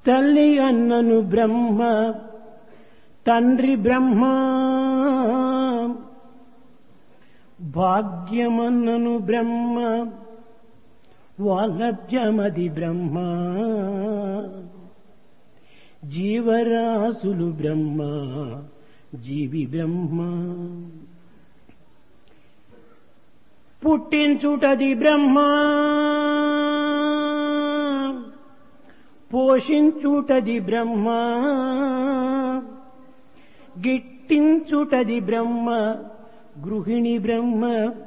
తల్లి అన్నను బ్రహ్మ తండ్రి బ్రహ్మ భాగ్యమన్నను బ్రహ్మ వాలభ్యమది బ్రహ్మ జీవరాశులు బ్రహ్మ జీవి బ్రహ్మ పుట్టించుటది బ్రహ్మ పోషించుటది బ్రహ్మ గిట్టించుటది బ్రహ్మ గృహిణి బ్రహ్మ